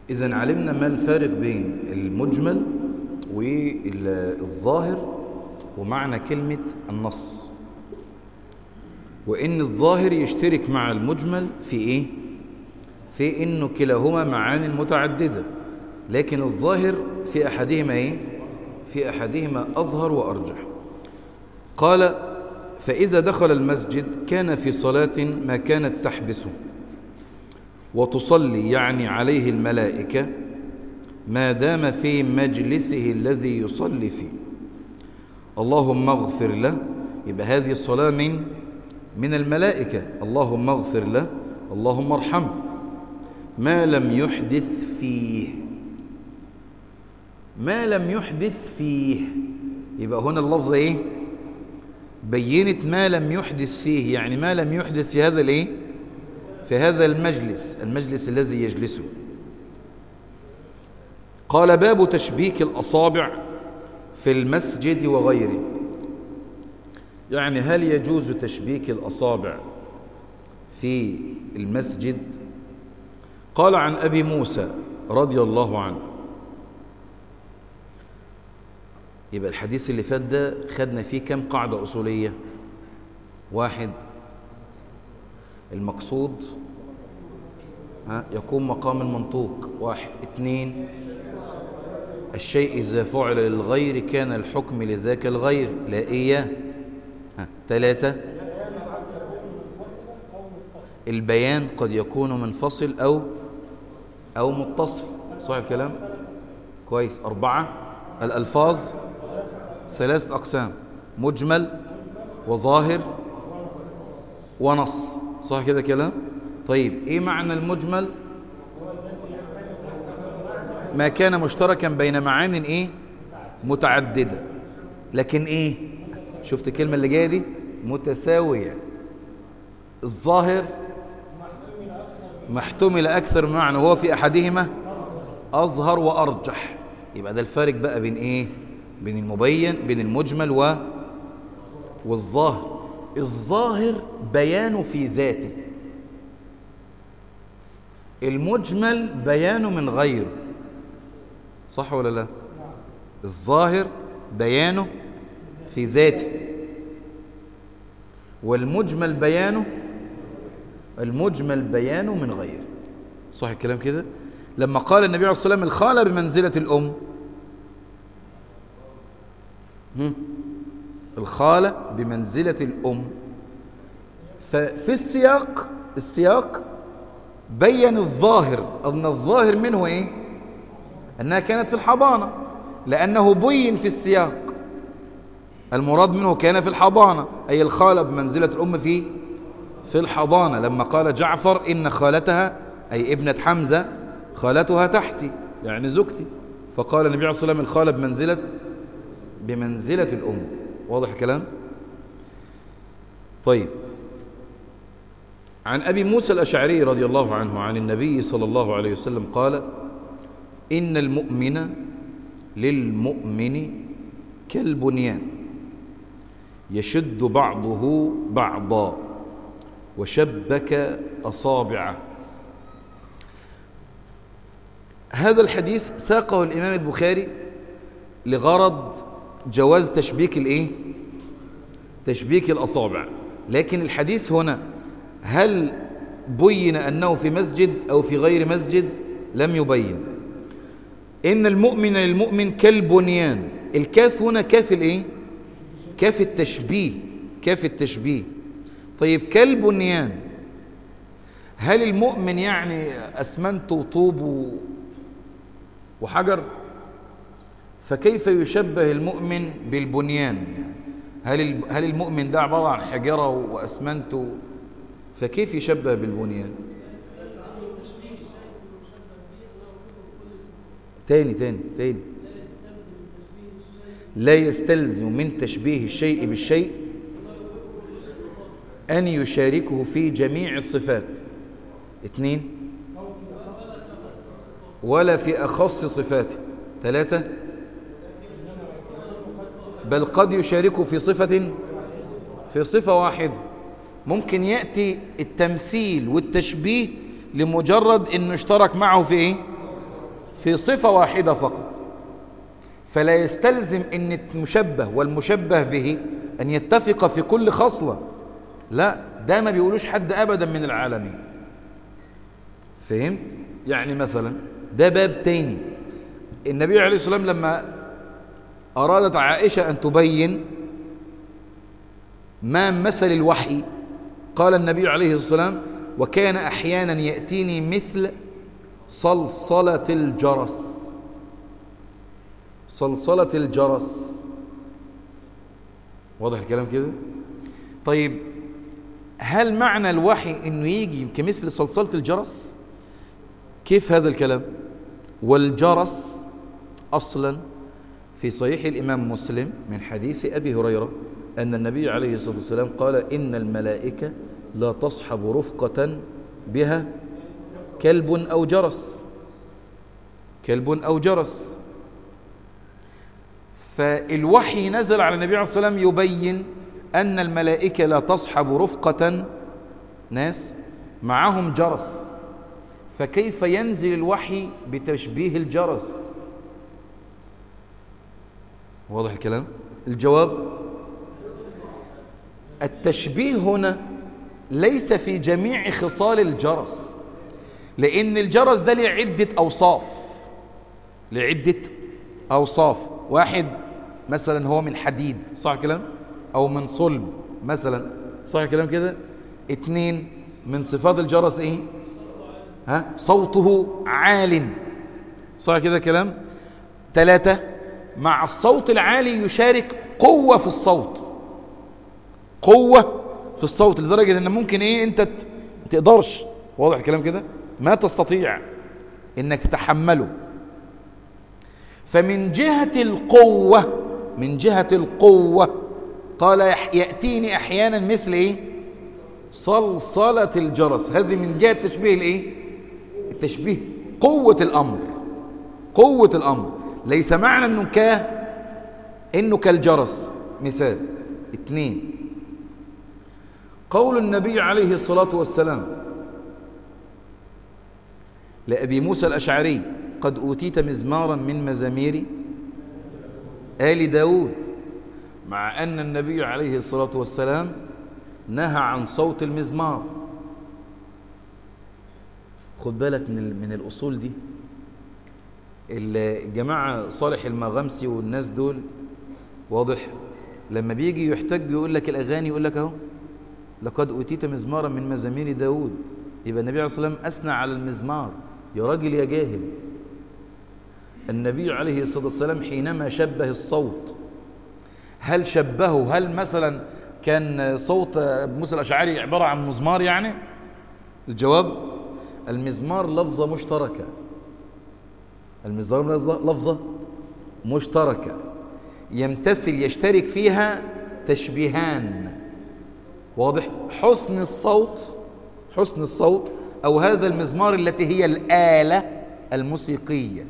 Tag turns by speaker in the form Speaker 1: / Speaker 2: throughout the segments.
Speaker 1: إذا علمنا ما الفارق بين المجمل والظاهر ومعنى كلمة النص وإن الظاهر يشترك مع المجمل في إيه؟ في إنه كلاهما معان متعددة لكن الظاهر في أحدهما إيه؟ في أحدهما أظهر وأرجح قال فإذا دخل المسجد كان في صلاة ما كانت تحبسه وتصلي يعني عليه الملائكة ما دام في مجلسه الذي يصلي فيه اللهم اغفر له يبقى هذه الصلاة من من الملائكة اللهم اغفر له اللهم ارحمه ما لم يحدث فيه ما لم يحدث فيه يبقى هنا اللفظ ايه بينت ما لم يحدث فيه يعني ما لم يحدث في هذا الايه في هذا المجلس المجلس الذي يجلسه قال باب تشبيك الأصابع في المسجد وغيره يعني هل يجوز تشبيك الأصابع في المسجد قال عن أبي موسى رضي الله عنه يبقى الحديث اللي فات ده خدنا فيه كم قاعدة أصولية واحد المقصود ها يكون مقام المنطوق واحد اثنين الشيء إذا فعل للغير كان الحكم لذاك الغير لا إياه ها ثلاثة البيان قد يكون منفصل أو أو متصل صح الكلام كويس أربعة الألفاظ ثلاثة أقسام مجمل وظاهر ونص صح كده كلام طيب ايه معنى المجمل ما كان مشتركا بين معان ايه متعددة لكن ايه شفت الكلمة اللي جاية دي متساوية الظاهر محتمل أكثر من معنى وهو في أحدهما أظهر وأرجح يبقى ده الفارق بقى بين إيه بين المبين بين المجمل و والظاهر الظاهر بيانه في ذاته المجمل بيانه من غيره صح ولا لا الظاهر بيانه في ذاته والمجمل بيانه المجمل بيانه من غيره صح الكلام كده لما قال النبي عليه الصلاة والسلام الخالة بمنزلة الأم هم؟ الخالة بمنزلة الأم ففي السياق السياق بين الظاهر أن الظاهر منه إيه أنها كانت في الحضانة لأنه بين في السياق المراد منه كان في الحضانة أي الخالة بمنزلة الأم في في الحضانة لما قال جعفر إن خالتها أي ابنة حمزة خالتها تحتي يعني زوجتي فقال النبي عليه الصلاة والسلام الخالة بمنزلة بمنزلة الأم واضح الكلام طيب عن أبي موسى الأشعري رضي الله عنه عن النبي صلى الله عليه وسلم قال إن المؤمن للمؤمن كالبنيان يشد بعضه بعضا وشبك أصابعه هذا الحديث ساقه الإمام البخاري لغرض جواز تشبيك الايه تشبيك الأصابع لكن الحديث هنا هل بين أنه في مسجد أو في غير مسجد لم يبين إن المؤمن للمؤمن كالبنيان الكاف هنا كاف الايه كاف التشبيه كاف التشبيه طيب كالبنيان هل المؤمن يعني أسمنت وطوب وحجر فكيف يشبه المؤمن بالبنيان هل هل المؤمن ده عبارة عن حجرة وأسمنت فكيف يشبه بالبنيان تاني تاني تاني لا يستلزم من تشبيه الشيء بالشيء أن يشاركه في جميع الصفات اثنين ولا في أخص صفاته ثلاثة بل قد يشاركه في صفة في صفة واحدة ممكن يأتي التمثيل والتشبيه لمجرد أنه اشترك معه في إيه؟ في صفة واحدة فقط فلا يستلزم أن المشبه والمشبه به أن يتفق في كل خصلة لا ده ما بيقولوش حد أبدا من العالمين فهمت؟ يعني مثلا ده باب تاني النبي عليه الصلاة والسلام لما أرادت عائشة أن تبين ما مثل الوحي قال النبي عليه الصلاة والسلام وكان أحيانا يأتيني مثل صلصلة الجرس صلصلة الجرس واضح الكلام كده طيب هل معنى الوحي انه يجي كمثل صلصلة الجرس كيف هذا الكلام والجرس اصلا في صحيح الامام مسلم من حديث ابي هريره ان النبي عليه الصلاه والسلام قال ان الملائكه لا تصحب رفقه بها كلب او جرس كلب او جرس فالوحي نزل على النبي عليه الصلاه والسلام يبين ان الملائكه لا تصحب رفقه ناس معهم جرس فكيف ينزل الوحي بتشبيه الجرس واضح الكلام الجواب التشبيه هنا ليس في جميع خصال الجرس لأن الجرس ده له عدة أوصاف لعدة أوصاف واحد مثلا هو من حديد صح كلام أو من صلب مثلا صح كلام كده اتنين من صفات الجرس ايه ها صوته عال صح كده كلام ثلاثة مع الصوت العالي يشارك قوة في الصوت قوة في الصوت لدرجة ان ممكن ايه انت تقدرش واضح الكلام كده ما تستطيع انك تتحمله فمن جهة القوة من جهة القوة قال يأتيني أحيانا مثل إيه صلصلة الجرس هذه من جهة تشبيه الإيه التشبيه قوة الأمر قوة الأمر ليس معنى أنه ك إنه كالجرس مثال اثنين قول النبي عليه الصلاة والسلام لأبي موسى الأشعري قد أوتيت مزمارا من مزامير آل داود مع أن النبي عليه الصلاة والسلام نهى عن صوت المزمار خد بالك من من الأصول دي الجماعة صالح المغامسي والناس دول واضح لما بيجي يحتج يقول لك الأغاني يقول لك أهو لقد أوتيت مزمارا من مزامير داود يبقى النبي عليه الصلاة والسلام أثنى على المزمار يا راجل يا جاهل النبي عليه الصلاة والسلام حينما شبه الصوت هل شبهه هل مثلا كان صوت موسى الأشعري عبارة عن مزمار يعني الجواب المزمار لفظة مشتركة المزمار لفظة مشتركة يمتثل يشترك فيها تشبيهان واضح حسن الصوت حسن الصوت أو هذا المزمار التي هي الآلة الموسيقية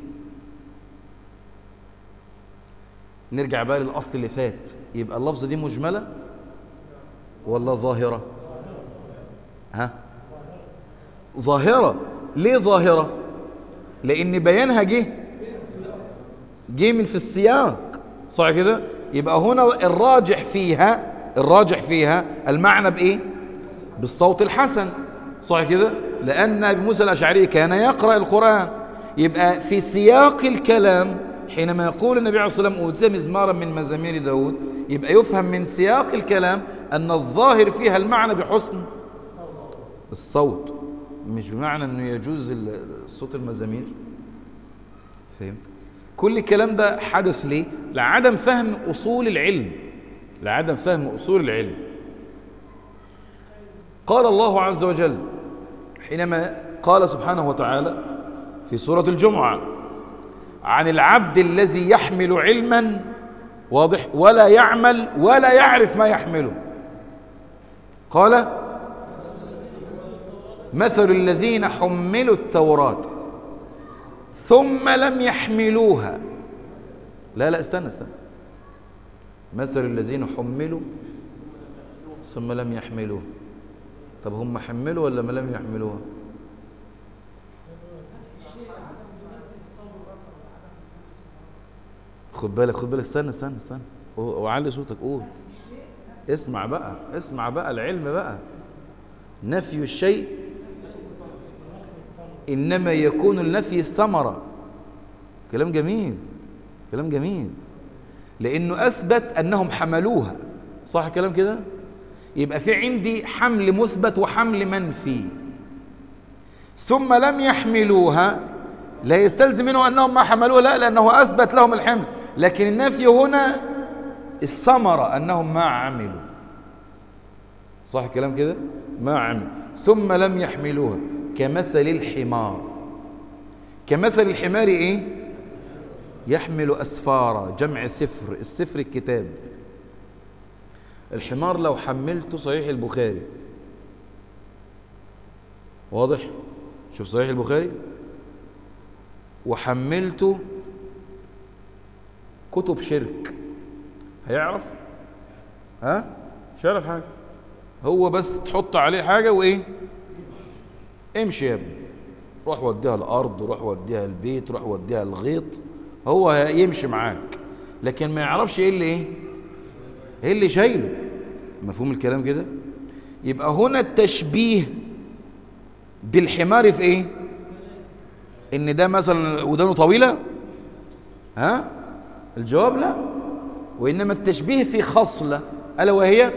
Speaker 1: نرجع بقى للأصل اللي فات يبقى اللفظة دي مجملة ولا ظاهرة ها ظاهرة ليه ظاهرة لأن بيانها جه جه من في السياق صح كده يبقى هنا الراجح فيها الراجح فيها المعنى بإيه بالصوت الحسن صح كده لأن أبي موسى الأشعري كان يقرأ القرآن يبقى في سياق الكلام حينما يقول النبي عليه الصلاة والسلام أوتي مزمارا من مزامير داود يبقى يفهم من سياق الكلام أن الظاهر فيها المعنى بحسن الصوت مش بمعنى أنه يجوز صوت المزامير فهمت كل الكلام ده حدث ليه لعدم فهم أصول العلم لعدم فهم أصول العلم قال الله عز وجل حينما قال سبحانه وتعالى في سورة الجمعة عن العبد الذي يحمل علما واضح ولا يعمل ولا يعرف ما يحمله قال مثل الذين حملوا التوراة ثم لم يحملوها لا لا استنى استنى مثل الذين حملوا ثم لم يحملوها طب هم حملوا ولا ما لم يحملوها خد بالك خد بالك استنى استنى استنى وعلي صوتك قول اسمع بقى اسمع بقى العلم بقى نفي الشيء إنما يكون النفي الثمرة كلام جميل كلام جميل لأنه أثبت أنهم حملوها صح كلام كده يبقى في عندي حمل مثبت وحمل منفي ثم لم يحملوها لا يستلزم منه أنهم ما حملوها لا لأنه أثبت لهم الحمل لكن النفي هنا الثمرة أنهم ما عملوا صح الكلام كده ما عملوا ثم لم يحملوها كمثل الحمار كمثل الحمار ايه يحمل أسفارا جمع سفر السفر الكتاب الحمار لو حملته صحيح البخاري واضح شوف صحيح البخاري وحملته كتب شرك هيعرف ها مش هيعرف حاجه هو بس تحط عليه حاجه وايه امشي يا ابني روح وديها الارض روح وديها البيت روح وديها الغيط هو يمشي معاك لكن ما يعرفش ايه اللي ايه ايه اللي شايله مفهوم الكلام كده يبقى هنا التشبيه بالحمار في ايه ان ده مثلا ودانه طويله ها الجواب لا وانما التشبيه في خصله الا وهي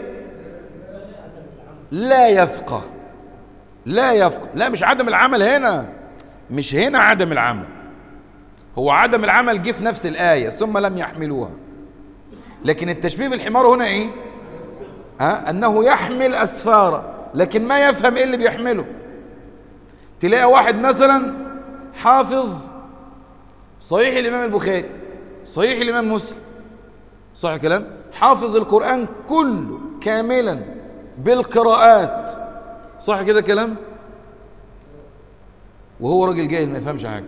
Speaker 1: لا يفقه لا يفقه لا مش عدم العمل هنا مش هنا عدم العمل هو عدم العمل جه في نفس الآية ثم لم يحملوها لكن التشبيه بالحمار هنا ايه ها انه يحمل اسفارا لكن ما يفهم ايه اللي بيحمله تلاقي واحد مثلا حافظ صحيح الامام البخاري صحيح الامام مسلم صح الكلام حافظ القران كله كاملا بالقراءات صح كده كلام وهو راجل جاهل ما يفهمش حاجه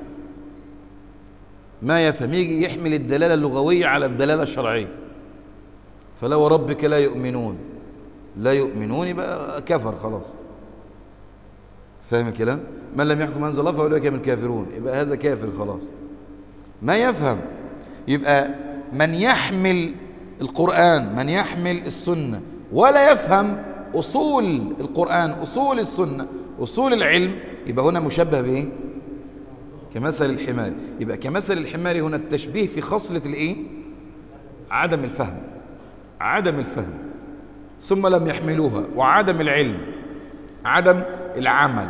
Speaker 1: ما يفهم يجي يحمل الدلاله اللغويه على الدلاله الشرعيه فلا وربك لا يؤمنون لا يؤمنون يبقى كفر خلاص فاهم الكلام من لم يحكم انزل الله فاولئك هم الكافرون يبقى هذا كافر خلاص ما يفهم يبقى من يحمل القرآن من يحمل السنة ولا يفهم أصول القرآن أصول السنة أصول العلم يبقى هنا مشبه بإيه كمثل الحمار يبقى كمثل الحمار هنا التشبيه في خصلة الإيه عدم الفهم عدم الفهم ثم لم يحملوها وعدم العلم عدم العمل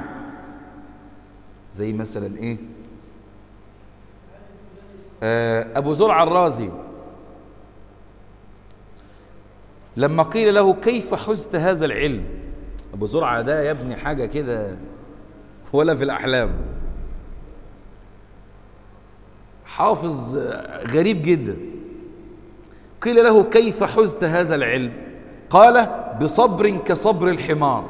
Speaker 1: زي مثلا ايه آه ابو زرع الرازي لما قيل له كيف حزت هذا العلم ابو زرعه ده يا ابني حاجه كده ولا في الاحلام حافظ غريب جدا قيل له كيف حزت هذا العلم قال بصبر كصبر الحمار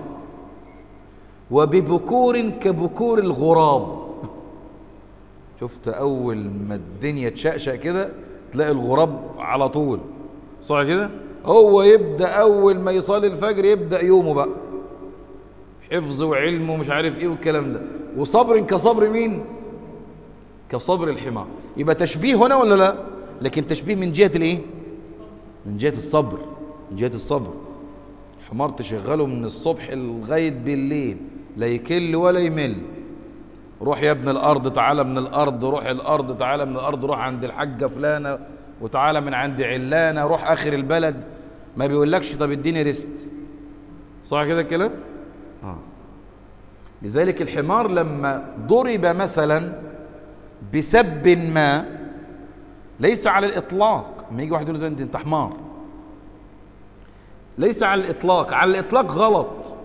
Speaker 1: وببكور كبكور الغراب شفت اول ما الدنيا تشقشق كده تلاقي الغراب على طول صح كده هو يبدا اول ما يصلي الفجر يبدا يومه بقى حفظ وعلم ومش عارف ايه والكلام ده وصبر كصبر مين كصبر الحمار يبقى تشبيه هنا ولا لا لكن تشبيه من جهه الايه من جهه الصبر من جهه الصبر حمار تشغله من الصبح لغايه بالليل لا يكل ولا يمل روح يا ابن الارض تعالى من الارض روح الارض تعالى من الارض روح عند الحاجه فلانه وتعالى من عند علانه روح اخر البلد ما بيقولكش طب اديني ريست صح كده الكلام اه لذلك الحمار لما ضرب مثلا بسب ما ليس على الاطلاق لما يجي واحد يقول له انت انت حمار ليس على الاطلاق على الاطلاق غلط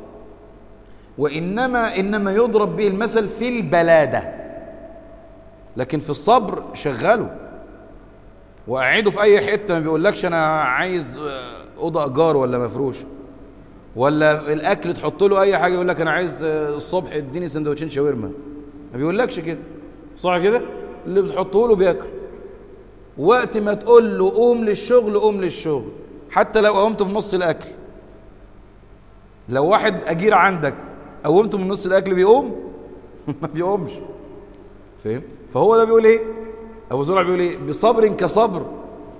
Speaker 1: وإنما إنما يضرب به المثل في البلادة لكن في الصبر شغله وقعده في أي حتة ما بيقولكش أنا عايز أوضة إيجار ولا مفروش ولا الأكل تحط له أي حاجة يقول لك أنا عايز الصبح اديني سندوتشين شاورما ما بيقولكش كده صح كده اللي بتحطه له بياكل وقت ما تقول له قوم للشغل قوم للشغل حتى لو قومت في نص الأكل لو واحد أجير عندك قومته من نص الاكل بيقوم ما بيقومش فاهم فهو ده بيقول ايه ابو زرع بيقول ايه بصبر كصبر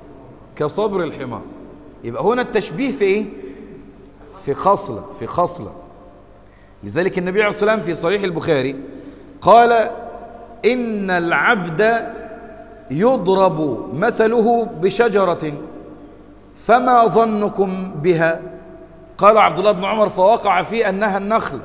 Speaker 1: كصبر الحمار يبقى هنا التشبيه في ايه في خصلة في خصلة لذلك النبي عليه الصلاة والسلام في صحيح البخاري قال إن العبد يضرب مثله بشجرة فما ظنكم بها قال عبد الله بن عمر فوقع في أنها النخل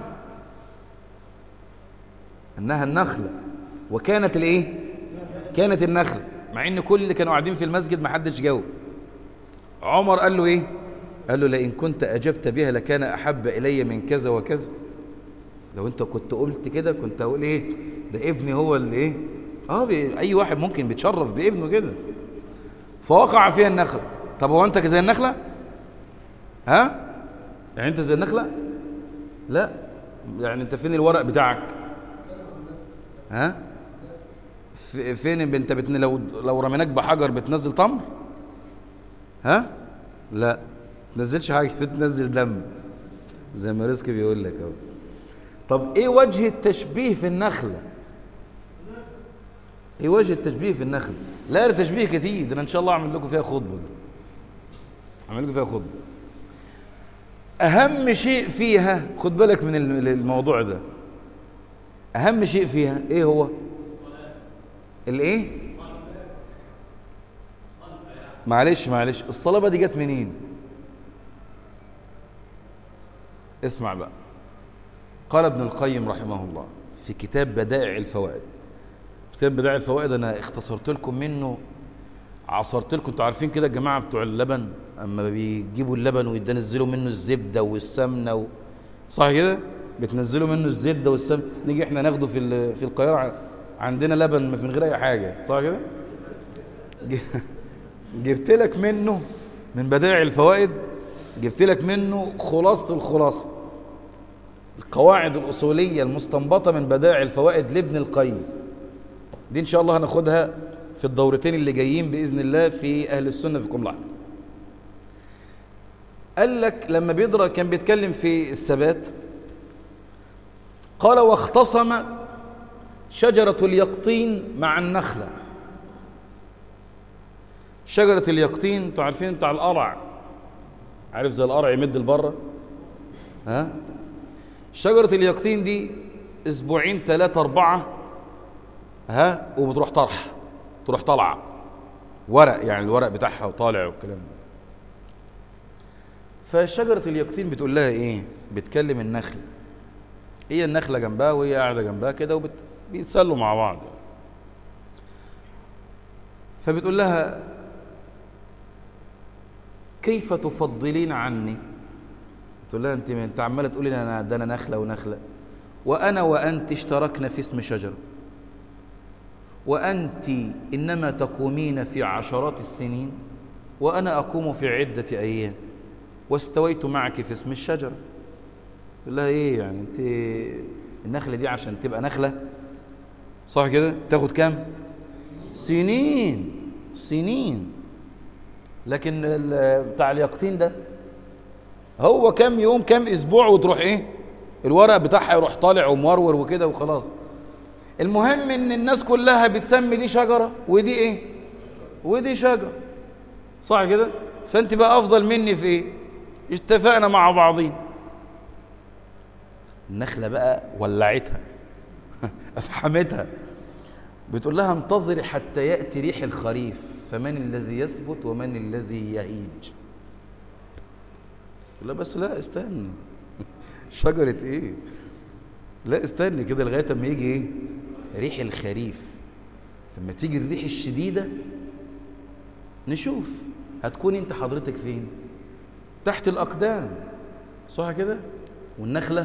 Speaker 1: أنها النخلة وكانت الإيه كانت النخلة مع إن كل اللي كانوا قاعدين في المسجد ما حدش جاوب عمر قال له إيه قال له لئن كنت أجبت بها لكان أحب إلي من كذا وكذا لو أنت كنت قلت كده كنت أقول إيه ده ابني هو اللي إيه آه أي واحد ممكن بيتشرف بابنه كده فوقع فيها النخلة طب هو أنت زي النخلة ها يعني أنت زي النخلة لا يعني أنت فين الورق بتاعك ها فين انت بتن... لو لو رميناك بحجر بتنزل تمر ها لا تنزلش حاجه بتنزل دم زي ما رزق بيقول لك اهو طب ايه وجه التشبيه في النخله ايه وجه التشبيه في النخله لا التشبيه كتير ده انا ان شاء الله اعمل لكم فيها خطبه اعمل لكم فيها خطبه اهم شيء فيها خد بالك من الموضوع ده اهم شيء فيها ايه هو الايه معلش معلش الصلابه دي جت منين اسمع بقى قال ابن القيم رحمه الله في كتاب بدائع الفوائد كتاب بدائع الفوائد انا اختصرت لكم منه عصرت لكم انتوا عارفين كده الجماعه بتوع اللبن اما بيجيبوا اللبن وينزلوا منه الزبده والسمنه و... صح كده بتنزلوا منه الزبده والسمنه نيجي احنا ناخده في في القاهره عندنا لبن من غير اي حاجه صح كده جبت لك منه من بدائع الفوائد جبت لك منه خلاصه الخلاصه القواعد الاصوليه المستنبطه من بدائع الفوائد لابن القيم دي ان شاء الله هناخدها في الدورتين اللي جايين باذن الله في اهل السنه في كملح قال لك لما بيدرى كان بيتكلم في الثبات قال واختصم شجرة اليقطين مع النخلة شجرة اليقطين انتوا عارفين بتاع القرع عارف زي القرع يمد لبره ها شجرة اليقطين دي اسبوعين ثلاثة أربعة ها وبتروح طرح تروح طالعة ورق يعني الورق بتاعها وطالع والكلام ده فشجرة اليقطين بتقول لها ايه بتكلم النخل هي النخلة جنبها وهي قاعدة جنبها كده وبيتسلوا مع بعض فبتقول لها كيف تفضلين عني تقول لها انت انت عماله تقولي انا ده انا نخله ونخله وانا وانت اشتركنا في اسم شجره وانت انما تقومين في عشرات السنين وانا اقوم في عده ايام واستويت معك في اسم الشجره تقول لها ايه يعني انت النخله دي عشان تبقى نخله صح كده تاخد كام سنين سنين لكن بتاع اليقطين ده هو كام يوم كام اسبوع وتروح ايه الورق بتاعها يروح طالع ومورور وكده وخلاص المهم ان الناس كلها بتسمي دي شجره ودي ايه ودي شجره صح كده فانت بقى افضل مني في ايه اتفقنا مع بعضين النخله بقى ولعتها افحمتها بتقول لها انتظري حتى ياتي ريح الخريف فمن الذي يثبت ومن الذي يهيج لا بس لا استنى شجرة ايه لا استنى كده لغاية اما يجي ايه ريح الخريف لما تيجي الريح الشديدة نشوف هتكون انت حضرتك فين تحت الأقدام صح كده والنخلة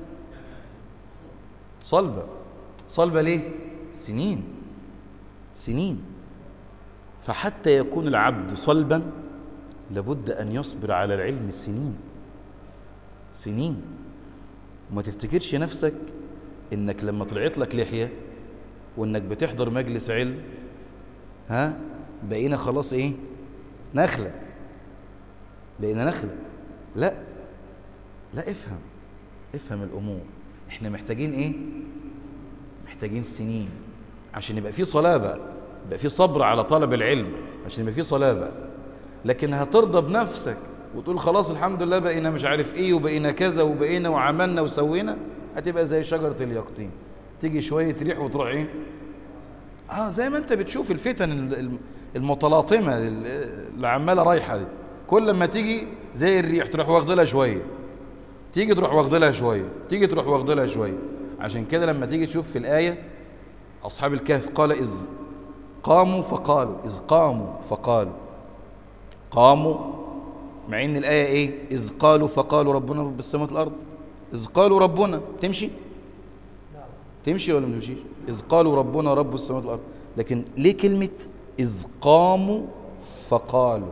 Speaker 1: صلبة صلبة ليه سنين سنين فحتى يكون العبد صلبا لابد أن يصبر على العلم سنين سنين وما تفتكرش نفسك إنك لما طلعت لك لحية وإنك بتحضر مجلس علم ها بقينا خلاص إيه نخلة بقينا نخلة لا لا افهم افهم الأمور احنا محتاجين ايه محتاجين سنين عشان يبقى في صلابة يبقى في صبر على طلب العلم عشان يبقى في صلابة لكن هترضى بنفسك وتقول خلاص الحمد لله بقينا مش عارف ايه وبقينا كذا وبقينا وعملنا وسوينا هتبقى زي شجرة اليقطين تيجي شوية ريح وتروح ايه اه زي ما انت بتشوف الفتن المتلاطمة اللي عمالة رايحة دي كل ما تيجي زي الريح تروح واخد لها شوية تيجي تروح واخد لها شوية تيجي تروح واخد لها شوية عشان كده لما تيجي تشوف في الآية أصحاب الكهف قال إذ قاموا فقالوا إذ قاموا فقالوا قاموا مع ان الايه ايه اذ قالوا فقالوا ربنا رب السماوات والارض اذ قالوا ربنا تمشي تمشي ولا ما تمشيش اذ قالوا ربنا رب السماوات والارض لكن ليه كلمه اذ قاموا فقالوا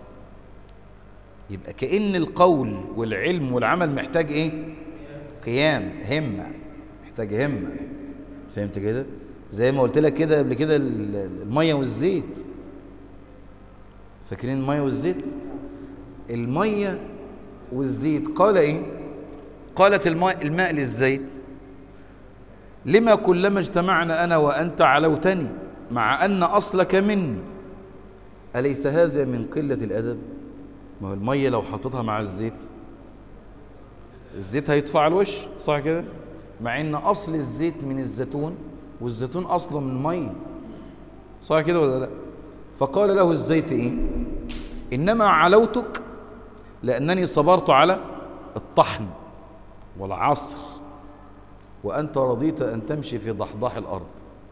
Speaker 1: يبقى كأن القول والعلم والعمل محتاج ايه قيام همة محتاج همة فهمت كده زي ما قلت لك كده قبل كده المية والزيت فاكرين المية والزيت المية والزيت قال ايه قالت الماء, الماء للزيت لما كلما اجتمعنا أنا وأنت علوتني مع أن أصلك مني أليس هذا من قلة الأدب ما هو المية لو حطيتها مع الزيت الزيت هيطفى على الوش صح كده مع ان اصل الزيت من الزيتون والزيتون اصله من ميه صح كده ولا لا فقال له الزيت ايه انما علوتك لانني صبرت على الطحن والعصر وانت رضيت ان تمشي في ضحضاح الارض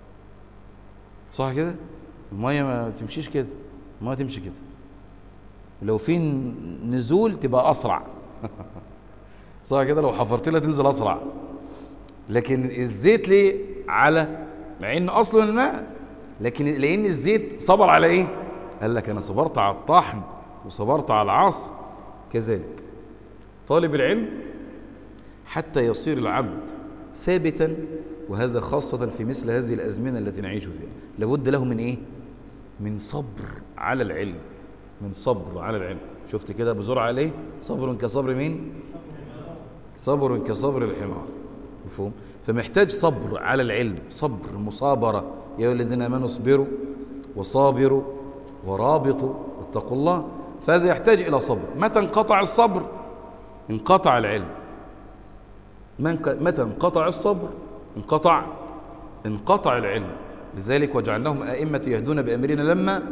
Speaker 1: صح كده الميه ما بتمشيش كده الميه تمشي كده لو في نزول تبقى اسرع صح كده لو حفرت لها تنزل اسرع لكن الزيت ليه على مع ان اصله الماء لكن لان الزيت صبر على ايه قال لك انا صبرت على الطحن وصبرت على العصر كذلك طالب العلم حتى يصير العبد ثابتا وهذا خاصة في مثل هذه الأزمنة التي نعيش فيها لابد له من إيه؟ من صبر على العلم من صبر على العلم شفت كده بزرعة عليه صبر كصبر مين صبر كصبر الحمار مفهوم فمحتاج صبر على العلم صبر مصابرة يا أيها الذين آمنوا اصبروا وصابروا ورابطوا اتقوا الله فهذا يحتاج إلى صبر متى انقطع الصبر انقطع العلم متى انقطع الصبر انقطع انقطع العلم لذلك وجعلناهم أئمة يهدون بأمرنا لما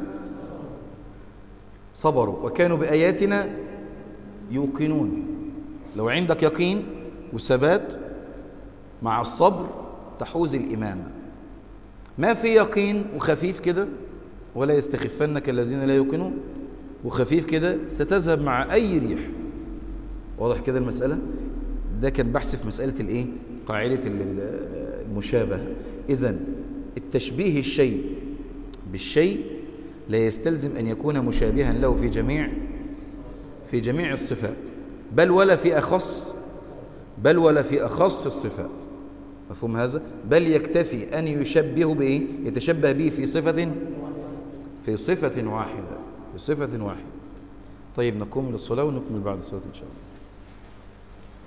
Speaker 1: صبروا وكانوا بآياتنا يوقنون لو عندك يقين وثبات مع الصبر تحوز الإمامة ما في يقين وخفيف كده ولا يستخفنك الذين لا يوقنون وخفيف كده ستذهب مع أي ريح واضح كده المسألة ده كان بحث في مسألة الإيه قاعدة المشابهة إذا التشبيه الشيء بالشيء لا يستلزم أن يكون مشابها له في جميع في جميع الصفات بل ولا في أخص بل ولا في أخص الصفات مفهوم هذا بل يكتفي أن يشبه بإيه يتشبه به في صفة في صفة واحدة في صفة واحدة طيب نقوم للصلاة ونكمل بعد الصلاة إن شاء الله